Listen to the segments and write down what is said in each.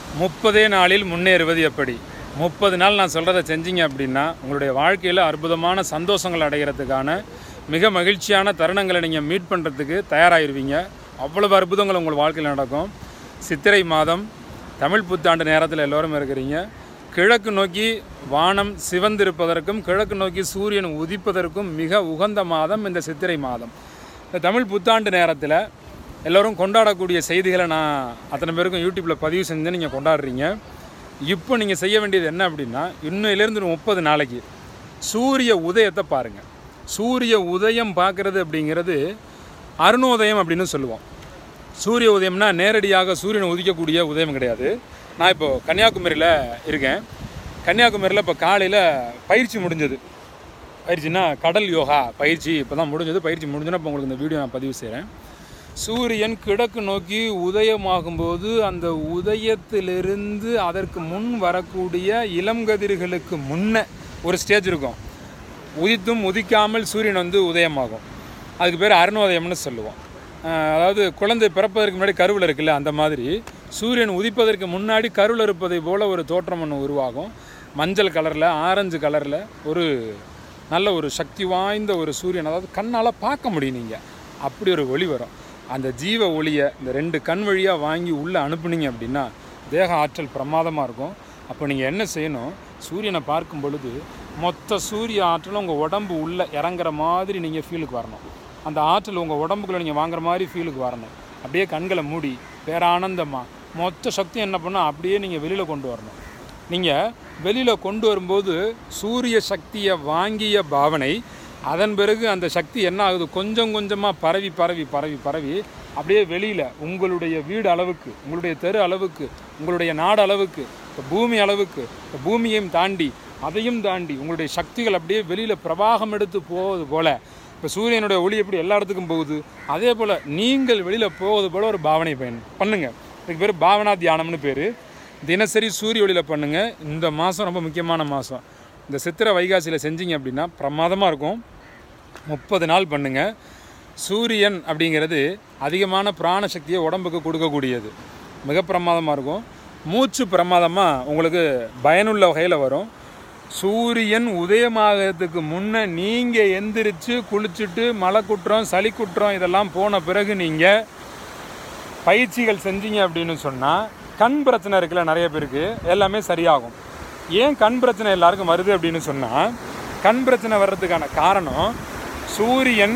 முப்பதே நாளில் முன்னேறுவது எப்படி முப்பது நாள் நான் சொல்கிறத செஞ்சீங்க அப்படின்னா உங்களுடைய வாழ்க்கையில் அற்புதமான சந்தோஷங்கள் அடைகிறதுக்கான மிக மகிழ்ச்சியான தருணங்களை நீங்கள் மீட் பண்ணுறதுக்கு தயாராகிருவீங்க அவ்வளவு அற்புதங்கள் உங்கள் வாழ்க்கையில் நடக்கும் சித்திரை மாதம் தமிழ் புத்தாண்டு நேரத்தில் எல்லோரும் இருக்கிறீங்க கிழக்கு நோக்கி வானம் சிவந்திருப்பதற்கும் கிழக்கு நோக்கி சூரியன் உதிப்பதற்கும் மிக உகந்த மாதம் இந்த சித்திரை மாதம் இந்த தமிழ் புத்தாண்டு நேரத்தில் எல்லோரும் கொண்டாடக்கூடிய செய்திகளை நான் அத்தனை பேருக்கும் யூடியூப்பில் பதிவு செஞ்சு நீங்கள் கொண்டாடுறீங்க இப்போ நீங்கள் செய்ய வேண்டியது என்ன அப்படின்னா இன்னையிலேருந்து ஒரு முப்பது நாளைக்கு சூரிய உதயத்தை பாருங்கள் சூரிய உதயம் பார்க்குறது அப்படிங்கிறது அருணோதயம் அப்படின்னு சொல்லுவோம் சூரிய உதயம்னா நேரடியாக சூரியன் உதிக்கக்கூடிய உதயம் கிடையாது நான் இப்போது கன்னியாகுமரியில் இருக்கேன் கன்னியாகுமரியில் இப்போ காலையில் பயிற்சி முடிஞ்சது பயிற்சினா கடல் யோகா பயிற்சி இப்போ தான் முடிஞ்சது பயிற்சி முடிஞ்சுன்னா இப்போ உங்களுக்கு இந்த வீடியோ நான் பதிவு செய்கிறேன் சூரியன் கிழக்கு நோக்கி உதயமாகும்போது அந்த உதயத்திலிருந்து அதற்கு முன் வரக்கூடிய இளம் கதிர்களுக்கு முன்ன ஒரு ஸ்டேஜ் இருக்கும் உதித்தும் உதிக்காமல் சூரியன் வந்து உதயமாகும் அதுக்கு பேர் அருணோதயம்னு சொல்லுவோம் அஹ் அதாவது குழந்தை பிறப்பதற்கு முன்னாடி கருவில் இருக்குல்ல அந்த மாதிரி சூரியன் உதிப்பதற்கு முன்னாடி கருவில் இருப்பதை போல ஒரு தோற்றம் ஒன்று உருவாகும் மஞ்சள் கலரில் ஆரஞ்சு கலரில் ஒரு நல்ல ஒரு சக்தி வாய்ந்த ஒரு சூரியன் அதாவது கண்ணால் பார்க்க முடியும் நீங்கள் அப்படி ஒரு ஒளி வரும் அந்த ஜீவ ஒளியை இந்த ரெண்டு கண் வழியாக வாங்கி உள்ளே அனுப்புனீங்க அப்படின்னா தேக ஆற்றல் பிரமாதமாக இருக்கும் அப்போ நீங்கள் என்ன செய்யணும் சூரியனை பார்க்கும் பொழுது மொத்த சூரிய ஆற்றலும் உங்கள் உடம்பு உள்ளே இறங்குற மாதிரி நீங்கள் ஃபீலுக்கு வரணும் அந்த ஆற்றல் உங்கள் உடம்புக்குள்ளே நீங்கள் வாங்குற மாதிரி ஃபீலுக்கு வரணும் அப்படியே கண்களை மூடி பேரானந்தமாக மொத்த சக்தியும் என்ன பண்ணால் அப்படியே நீங்கள் வெளியில் கொண்டு வரணும் நீங்கள் வெளியில் கொண்டு வரும்போது சூரிய சக்தியை வாங்கிய பாவனை அதன் பிறகு அந்த சக்தி என்ன ஆகுது கொஞ்சம் கொஞ்சமாக பரவி பரவி பரவி பரவி அப்படியே வெளியில் உங்களுடைய வீடு அளவுக்கு உங்களுடைய தெரு அளவுக்கு உங்களுடைய நாடு அளவுக்கு இந்த பூமி அளவுக்கு இந்த பூமியையும் தாண்டி அதையும் தாண்டி உங்களுடைய சக்திகள் அப்படியே வெளியில் பிரவாகம் எடுத்து போவது போல் இப்போ சூரியனுடைய ஒளி எப்படி எல்லா இடத்துக்கும் போகுது அதே போல் நீங்கள் வெளியில் போவது போல் ஒரு பாவனை பயன் பண்ணுங்கள் இதுக்கு பேர் பாவனா தியானம்னு பேர் தினசரி சூரிய ஒளியில் பண்ணுங்கள் இந்த மாதம் ரொம்ப முக்கியமான மாதம் இந்த சித்திரை வைகாசியில் செஞ்சீங்க அப்படின்னா பிரமாதமாக இருக்கும் முப்பது நாள் பண்ணுங்கள் சூரியன் அப்படிங்கிறது அதிகமான பிராண சக்தியை உடம்புக்கு கொடுக்கக்கூடியது மிக பிரமாதமாக இருக்கும் மூச்சு பிரமாதமாக உங்களுக்கு பயனுள்ள வகையில் வரும் சூரியன் உதயமாகிறதுக்கு முன்னே நீங்கள் எந்திரிச்சு குளிச்சுட்டு மலை குற்றம் சளி குற்றம் இதெல்லாம் போன பிறகு நீங்கள் பயிற்சிகள் செஞ்சீங்க அப்படின்னு சொன்னால் கண் பிரச்சனை இருக்குல்ல நிறைய பேருக்கு எல்லாமே சரியாகும் ஏன் கண் பிரச்சனை எல்லாருக்கும் வருது அப்படின்னு சொன்னால் கண் பிரச்சனை வர்றதுக்கான காரணம் சூரியன்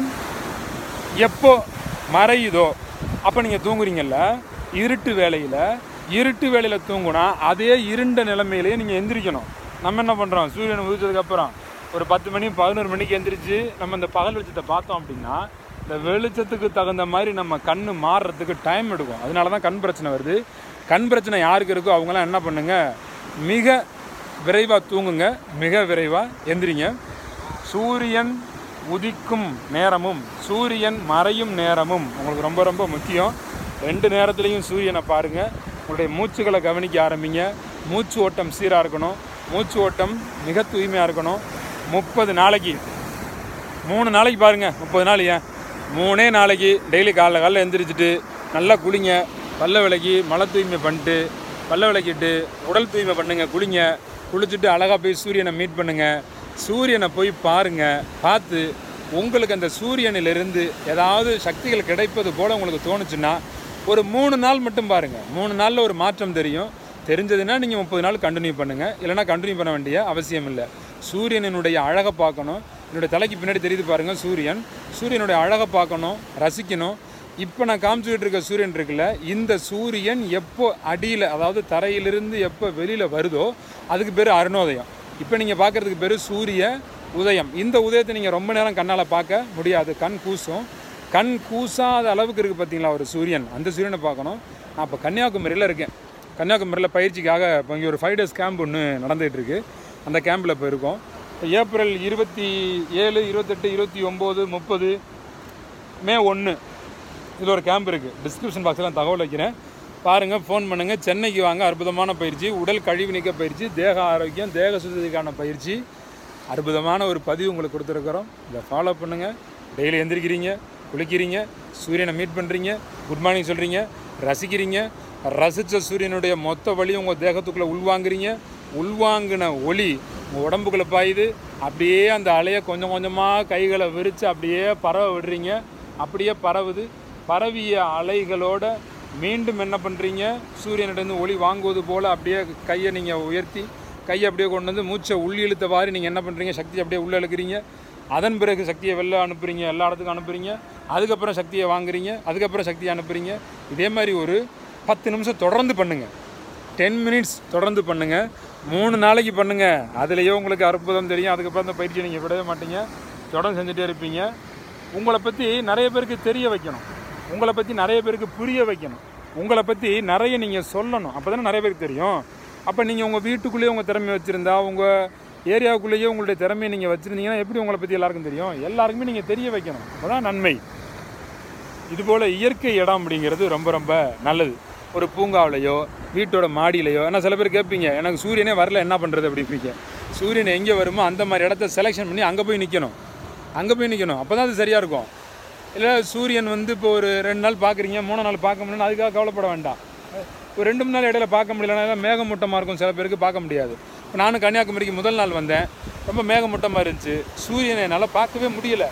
எப்போ மறையுதோ அப்போ நீங்கள் தூங்குறீங்கல்ல இருட்டு வேளையில் இருட்டு வேளையில் தூங்குனா அதே இருண்ட நிலைமையிலேயே நீங்கள் எந்திரிக்கணும் நம்ம என்ன பண்ணுறோம் சூரியன் உதிச்சதுக்கப்புறம் ஒரு பத்து மணி பதினோரு மணிக்கு எந்திரிச்சு நம்ம இந்த பகல் வெளிச்சத்தை பார்த்தோம் அப்படின்னா இந்த வெளிச்சத்துக்கு தகுந்த மாதிரி நம்ம கண் மாறுறதுக்கு டைம் எடுக்கும் அதனால தான் கண் பிரச்சனை வருது கண் பிரச்சனை யாருக்கு இருக்கோ அவங்களாம் என்ன பண்ணுங்க மிக விரைவாக தூங்குங்க மிக விரைவாக எந்திரிங்க சூரியன் உதிக்கும் நேரமும் சூரியன் மறையும் நேரமும் உங்களுக்கு ரொம்ப ரொம்ப முக்கியம் ரெண்டு நேரத்துலையும் சூரியனை பாருங்கள் உங்களுடைய மூச்சுகளை கவனிக்க ஆரம்பிங்க மூச்சு ஓட்டம் சீராக இருக்கணும் மூச்சு ஓட்டம் மிக தூய்மையாக இருக்கணும் முப்பது நாளைக்கு மூணு நாளைக்கு பாருங்க முப்பது நாள் ஏன் மூணே நாளைக்கு டெய்லி காலைல காலைல எந்திரிச்சிட்டு நல்லா குளிங்க பல்ல விளக்கி மலை தூய்மை பண்ணிட்டு பல்ல விளக்கிட்டு உடல் தூய்மை பண்ணுங்க குளிங்க குளிச்சுட்டு அழகாக போய் சூரியனை மீட் பண்ணுங்க சூரியனை போய் பாருங்க பார்த்து உங்களுக்கு அந்த சூரியனிலிருந்து ஏதாவது சக்திகள் கிடைப்பது போல உங்களுக்கு தோணுச்சுன்னா ஒரு மூணு நாள் மட்டும் பாருங்க மூணு நாளில் ஒரு மாற்றம் தெரியும் தெரிஞ்சதுன்னா நீங்கள் முப்பது நாள் கண்டினியூ பண்ணுங்கள் இல்லைனா கண்டினியூ பண்ண வேண்டிய அவசியம் இல்லை சூரியனினுடைய அழகை பார்க்கணும் என்னுடைய தலைக்கு பின்னாடி தெரியுது பாருங்கள் சூரியன் சூரியனுடைய அழகை பார்க்கணும் ரசிக்கணும் இப்போ நான் காமிச்சுக்கிட்டு இருக்க சூரியன் இருக்குல்ல இந்த சூரியன் எப்போ அடியில் அதாவது தரையிலிருந்து எப்போ வெளியில் வருதோ அதுக்கு பேர் அருணோதயம் இப்போ நீங்கள் பார்க்குறதுக்கு பேர் சூரிய உதயம் இந்த உதயத்தை நீங்கள் ரொம்ப நேரம் கண்ணால் பார்க்க முடியாது கண் கூசும் கண் கூசாத அளவுக்கு இருக்குது பார்த்தீங்களா ஒரு சூரியன் அந்த சூரியனை பார்க்கணும் நான் இப்போ கன்னியாகுமரியில் இருக்கேன் கன்னியாகுமரியில் பயிற்சிக்காக இப்போ இங்கே ஒரு ஃபைவ் டேஸ் கேம்ப் ஒன்று நடந்துகிட்டு இருக்கு அந்த கேம்பில் இப்போ இருக்கோம் இப்போ ஏப்ரல் இருபத்தி ஏழு இருபத்தெட்டு இருபத்தி ஒம்பது முப்பது மே ஒன்று இதில் ஒரு கேம்ப் இருக்குது டிஸ்கிரிப்ஷன் பாக்ஸில் தகவல் வைக்கிறேன் பாருங்கள் ஃபோன் பண்ணுங்கள் சென்னைக்கு வாங்க அற்புதமான பயிற்சி உடல் கழிவு நீக்க பயிற்சி தேக ஆரோக்கியம் தேக சுத்தத்துக்கான பயிற்சி அற்புதமான ஒரு பதிவு உங்களுக்கு கொடுத்துருக்குறோம் இதை ஃபாலோ பண்ணுங்கள் டெய்லி எந்திரிக்கிறீங்க குளிக்கிறீங்க சூரியனை மீட் பண்ணுறீங்க குட் மார்னிங் சொல்கிறீங்க ரசிக்கிறீங்க ரசித்த சூரியனுடைய மொத்த வழியும் உங்கள் தேகத்துக்குள்ளே உள்வாங்குறீங்க உள்வாங்கின ஒளி உங்கள் உடம்புக்குள்ளே பாயுது அப்படியே அந்த அலையை கொஞ்சம் கொஞ்சமாக கைகளை விரித்து அப்படியே பரவ விடுறீங்க அப்படியே பரவுது பரவிய அலைகளோட மீண்டும் என்ன பண்ணுறீங்க சூரியனிடந்து ஒளி வாங்குவது போல் அப்படியே கையை நீங்கள் உயர்த்தி கையை அப்படியே கொண்டு வந்து மூச்சை உள் இழுத்தவாறு நீங்கள் என்ன பண்ணுறீங்க சக்தி அப்படியே உள்ளே இழுக்கிறீங்க அதன் பிறகு சக்தியை வெளில அனுப்புறீங்க எல்லா இடத்துக்கும் அனுப்புறீங்க அதுக்கப்புறம் சக்தியை வாங்குறீங்க அதுக்கப்புறம் சக்தியை அனுப்புறீங்க இதே மாதிரி ஒரு பத்து நிமிஷம் தொடர்ந்து பண்ணுங்கள் டென் மினிட்ஸ் தொடர்ந்து பண்ணுங்கள் மூணு நாளைக்கு பண்ணுங்கள் அதுலேயே உங்களுக்கு அற்புதம் தெரியும் அதுக்கப்புறம் அந்த பயிற்சியை நீங்கள் விடவே மாட்டீங்க தொடர்ந்து செஞ்சுட்டே இருப்பீங்க உங்களை பற்றி நிறைய பேருக்கு தெரிய வைக்கணும் உங்களை பற்றி நிறைய பேருக்கு புரிய வைக்கணும் உங்களை பற்றி நிறைய நீங்கள் சொல்லணும் அப்போ தானே நிறைய பேருக்கு தெரியும் அப்போ நீங்கள் உங்கள் வீட்டுக்குள்ளேயே உங்கள் திறமையை வச்சுருந்தா உங்கள் ஏரியாவுக்குள்ளேயே உங்களுடைய திறமையை நீங்கள் வச்சுருந்தீங்கன்னா எப்படி உங்களை பற்றி எல்லாருக்கும் தெரியும் எல்லாருக்குமே நீங்கள் தெரிய வைக்கணும் அப்போ தான் நன்மை இதுபோல் இயற்கை இடம் அப்படிங்கிறது ரொம்ப ரொம்ப நல்லது ஒரு பூங்காவிலையோ வீட்டோட மாடியிலையோ ஏன்னா சில பேர் கேட்பீங்க எனக்கு சூரியனே வரல என்ன பண்ணுறது அப்படிப்பீங்க சூரியன் எங்கே வருமோ அந்த மாதிரி இடத்த செலெக்ஷன் பண்ணி அங்கே போய் நிற்கணும் அங்கே போய் நிற்கணும் அப்போ தான் அது சரியாக இருக்கும் இல்லை சூரியன் வந்து இப்போ ஒரு ரெண்டு நாள் பார்க்குறீங்க மூணு நாள் பார்க்க முடியலன்னா அதுக்காக கவலைப்பட வேண்டாம் ஒரு ரெண்டு மூணு நாள் இடையில பார்க்க முடியலன்னா மேகமூட்டமாக இருக்கும் சில பேருக்கு பார்க்க முடியாது இப்போ நானும் கன்னியாகுமரிக்கு முதல் நாள் வந்தேன் ரொம்ப மேகமூட்டமாக இருந்துச்சு சூரியனை என்னால் பார்க்கவே முடியல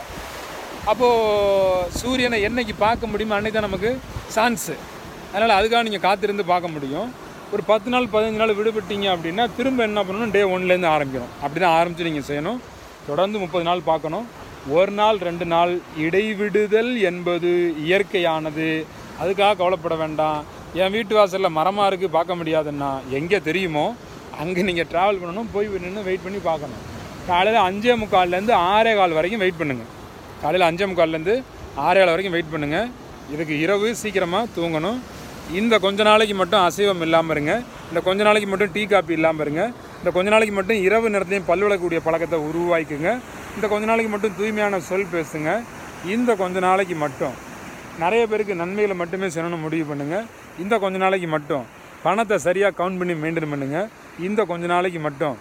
அப்போது சூரியனை என்னைக்கு பார்க்க முடியுமோ அன்னைக்கு தான் நமக்கு சான்ஸு அதனால் அதுக்காக நீங்கள் காத்திருந்து பார்க்க முடியும் ஒரு பத்து நாள் பதினஞ்சு நாள் விடுபட்டீங்க அப்படின்னா திரும்ப என்ன பண்ணணும் டே ஒன்லேருந்து ஆரம்பிக்கணும் அப்படி தான் ஆரம்பித்து நீங்கள் செய்யணும் தொடர்ந்து முப்பது நாள் பார்க்கணும் ஒரு நாள் ரெண்டு நாள் இடைவிடுதல் என்பது இயற்கையானது அதுக்காக கவலைப்பட வேண்டாம் என் வீட்டு வாசலில் மரமாக இருக்குது பார்க்க முடியாதுன்னா எங்கே தெரியுமோ அங்கே நீங்கள் ட்ராவல் பண்ணணும் போய் நின்று வெயிட் பண்ணி பார்க்கணும் காலையில் அஞ்சே முக்கால்லேருந்து ஆறே கால் வரைக்கும் வெயிட் பண்ணுங்கள் காலையில் அஞ்சே முக்கால்லேருந்து ஆறே கால் வரைக்கும் வெயிட் பண்ணுங்கள் இதுக்கு இரவு சீக்கிரமாக தூங்கணும் இந்த கொஞ்ச நாளைக்கு மட்டும் அசைவம் இல்லாமல் இருங்க இந்த கொஞ்ச நாளைக்கு மட்டும் டீ காப்பி இல்லாமல் இருங்க இந்த கொஞ்ச நாளைக்கு மட்டும் இரவு நேரத்துலையும் பல் விளக்கக்கூடிய பழக்கத்தை உருவாக்கிக்குங்க இந்த கொஞ்ச நாளைக்கு மட்டும் தூய்மையான சொல் பேசுங்க இந்த கொஞ்ச நாளைக்கு மட்டும் நிறைய பேருக்கு நன்மைகளை மட்டுமே செய்யணும்னு முடிவு பண்ணுங்கள் இந்த கொஞ்ச நாளைக்கு மட்டும் பணத்தை சரியாக கவுண்ட் பண்ணி மெயின்டைன் பண்ணுங்கள் இந்த கொஞ்ச நாளைக்கு மட்டும்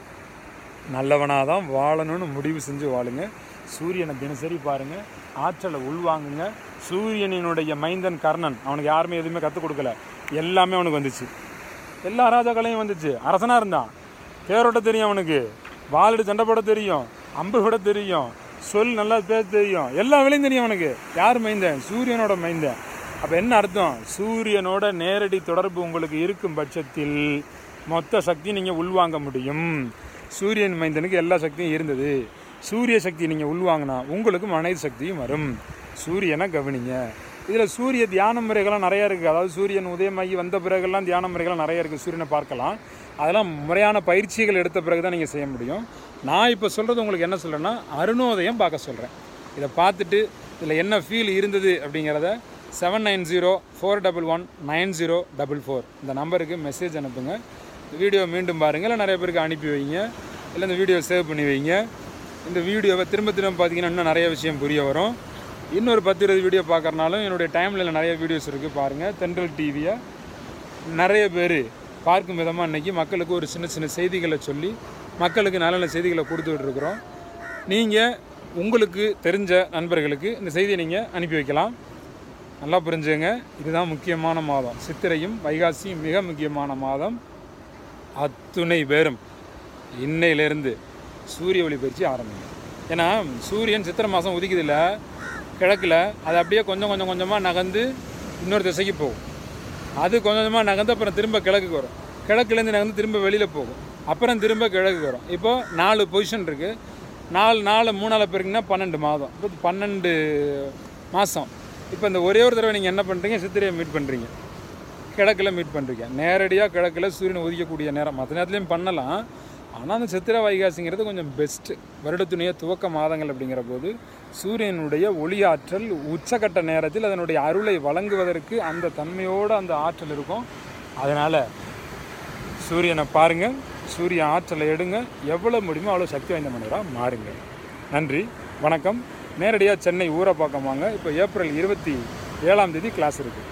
நல்லவனாக தான் வாழணும்னு முடிவு செஞ்சு வாழுங்க சூரியனை தினசரி பாருங்கள் ஆற்றலை உள்வாங்குங்க சூரியனினுடைய மைந்தன் கர்ணன் அவனுக்கு யாருமே எதுவுமே கற்றுக் கொடுக்கல எல்லாமே அவனுக்கு வந்துச்சு எல்லா ராஜாக்களையும் வந்துச்சு அரசனாக இருந்தான் தேரோட்ட தெரியும் அவனுக்கு வாளிடு சண்டை போட தெரியும் அம்பு விட தெரியும் சொல் நல்லா பேச தெரியும் எல்லா வேலையும் தெரியும் அவனுக்கு யார் மைந்தன் சூரியனோட மைந்தன் அப்போ என்ன அர்த்தம் சூரியனோட நேரடி தொடர்பு உங்களுக்கு இருக்கும் பட்சத்தில் மொத்த சக்தி நீங்கள் உள்வாங்க முடியும் சூரியன் மைந்தனுக்கு எல்லா சக்தியும் இருந்தது சூரிய சக்தி நீங்கள் உள்வாங்கினா உங்களுக்கு மனைவி சக்தியும் வரும் சூரியனை கவனிங்க இதில் சூரிய தியான முறைகள்லாம் நிறையா இருக்குது அதாவது சூரியன் உதயமாகி வந்த பிறகெல்லாம் தியான முறைகள் நிறைய இருக்குது சூரியனை பார்க்கலாம் அதெல்லாம் முறையான பயிற்சிகள் எடுத்த பிறகு தான் நீங்கள் செய்ய முடியும் நான் இப்போ சொல்கிறது உங்களுக்கு என்ன சொல்கிறேன்னா அருணோதயம் பார்க்க சொல்கிறேன் இதை பார்த்துட்டு இதில் என்ன ஃபீல் இருந்தது அப்படிங்கிறத seven nine zero four double one nine zero double four இந்த நம்பருக்கு மெசேஜ் அனுப்புங்க வீடியோ மீண்டும் பாருங்கள் இல்லை நிறைய பேருக்கு அனுப்பி வைங்க இல்லை இந்த வீடியோ சேவ் பண்ணி வைங்க இந்த வீடியோவை திரும்ப திரும்ப பார்த்தீங்கன்னா இன்னும் நிறைய விஷயம் புரிய வரும் இன்னொரு பத்து இருபது வீடியோ பார்க்குறனாலும் என்னுடைய டைமில் நிறைய வீடியோஸ் இருக்குது பாருங்கள் தென்றல் டிவியை நிறைய பேர் பார்க்கும் விதமாக இன்றைக்கி மக்களுக்கு ஒரு சின்ன சின்ன செய்திகளை சொல்லி மக்களுக்கு நல்ல நல்ல செய்திகளை கொடுத்துக்கிட்டு இருக்கிறோம் நீங்கள் உங்களுக்கு தெரிஞ்ச நண்பர்களுக்கு இந்த செய்தியை நீங்கள் அனுப்பி வைக்கலாம் நல்லா புரிஞ்சுங்க இதுதான் முக்கியமான மாதம் சித்திரையும் வைகாசியும் மிக முக்கியமான மாதம் அத்துணை பேரும் இன்னையிலேருந்து சூரிய ஒளி பயிற்சி ஆரம்பிங்க ஏன்னா சூரியன் சித்திரை மாதம் உதிக்குதில்ல கிழக்கில் அது அப்படியே கொஞ்சம் கொஞ்சம் கொஞ்சமாக நகர்ந்து இன்னொரு திசைக்கு போகும் அது கொஞ்சம் கொஞ்சமாக நகர்ந்து அப்புறம் திரும்ப கிழக்குக்கு வரும் கிழக்குலேருந்து நகர்ந்து திரும்ப வெளியில் போகும் அப்புறம் திரும்ப கிழக்கு வரும் இப்போ நாலு பொசிஷன் இருக்குது நாலு நாலு மூணால் பெருக்குன்னா பன்னெண்டு மாதம் இப்போ பன்னெண்டு மாதம் இப்போ இந்த ஒரே ஒரு தடவை நீங்கள் என்ன பண்ணுறீங்க சித்திரையை மீட் பண்ணுறீங்க கிழக்கில் மீட் பண்ணுறீங்க நேரடியாக கிழக்கில் சூரியன் உதிக்கக்கூடிய நேரம் மற்ற நேரத்துலையும் பண்ணலாம் ஆனால் அந்த சித்திரை வைகாசிங்கிறது கொஞ்சம் பெஸ்ட்டு வருடத்துணைய துவக்க மாதங்கள் அப்படிங்கிற போது சூரியனுடைய ஒளியாற்றல் உச்சக்கட்ட நேரத்தில் அதனுடைய அருளை வழங்குவதற்கு அந்த தன்மையோடு அந்த ஆற்றல் இருக்கும் அதனால் சூரியனை பாருங்கள் சூரிய ஆற்றலை எடுங்க எவ்வளோ முடியுமோ அவ்வளோ சக்தி வாய்ந்த மனிதராக மாறுங்க நன்றி வணக்கம் நேரடியாக சென்னை ஊரை பார்க்க வாங்க இப்போ ஏப்ரல் இருபத்தி ஏழாம் தேதி கிளாஸ் இருக்குது